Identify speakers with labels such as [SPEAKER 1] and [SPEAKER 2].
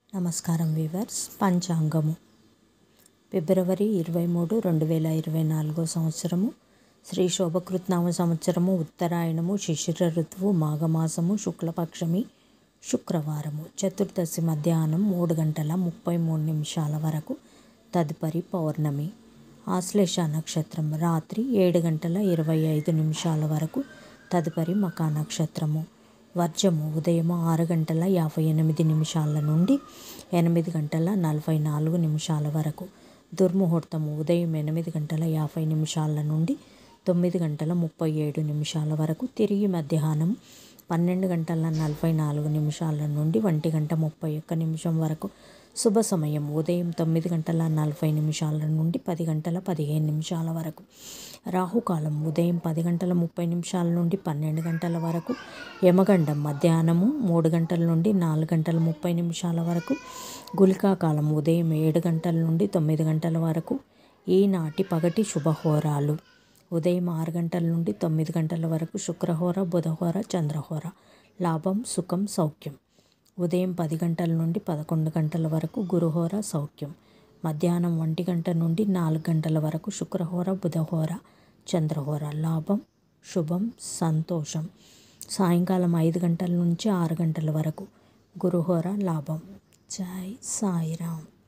[SPEAKER 1] నమస్కారం వీవర్స్ పంచాంగము ఫిబ్రవరి ఇరవై మూడు రెండు వేల ఇరవై నాలుగో సంవత్సరము శ్రీ శోభకృత్నామ సంవత్సరము ఉత్తరాయణము శిశిర ఋతువు మాఘమాసము శుక్లపక్షమి శుక్రవారము చతుర్దశి మధ్యాహ్నం మూడు గంటల ముప్పై మూడు నిమిషాల వరకు తదుపరి పౌర్ణమి ఆశ్లేష నక్షత్రం రాత్రి ఏడు గంటల ఇరవై ఐదు నిమిషాల వరకు తదుపరి మకా నక్షత్రము వర్జము ఉదయం ఆరు గంటల యాభై ఎనిమిది నిమిషాల నుండి ఎనిమిది గంటల నలభై నాలుగు నిమిషాల వరకు దుర్ముహూర్తము ఉదయం ఎనిమిది గంటల యాభై నిమిషాల నుండి తొమ్మిది గంటల ముప్పై ఏడు నిమిషాల వరకు తిరిగి మధ్యాహ్నం పన్నెండు గంటల నలభై నాలుగు నిమిషాల నుండి ఒంటి గంట ముప్పై ఒక్క నిమిషం వరకు శుభ సమయం ఉదయం తొమ్మిది గంటల నలభై నిమిషాల నుండి పది గంటల పదిహేను నిమిషాల వరకు రాహుకాలం ఉదయం పది గంటల ముప్పై నిమిషాల నుండి పన్నెండు గంటల వరకు యమగండం మధ్యాహ్నము మూడు గంటల నుండి నాలుగు గంటల ముప్పై నిమిషాల వరకు గులికా కాలం ఉదయం ఏడు గంటల నుండి తొమ్మిది గంటల వరకు ఈనాటి పగటి శుభహోరాలు ఉదయం ఆరు గంటల నుండి తొమ్మిది గంటల వరకు శుక్రహోర బుధహోర చంద్రహోర లాభం సుఖం సౌఖ్యం ఉదయం పది గంటల నుండి పదకొండు గంటల వరకు గురుహోర సౌఖ్యం మధ్యాహ్నం ఒంటి గంట నుండి నాలుగు గంటల వరకు శుక్రహోర బుధహోర చంద్రహోర లాభం శుభం సంతోషం సాయంకాలం ఐదు గంటల నుంచి ఆరు గంటల వరకు గురుహోర లాభం జై సాయిరామ్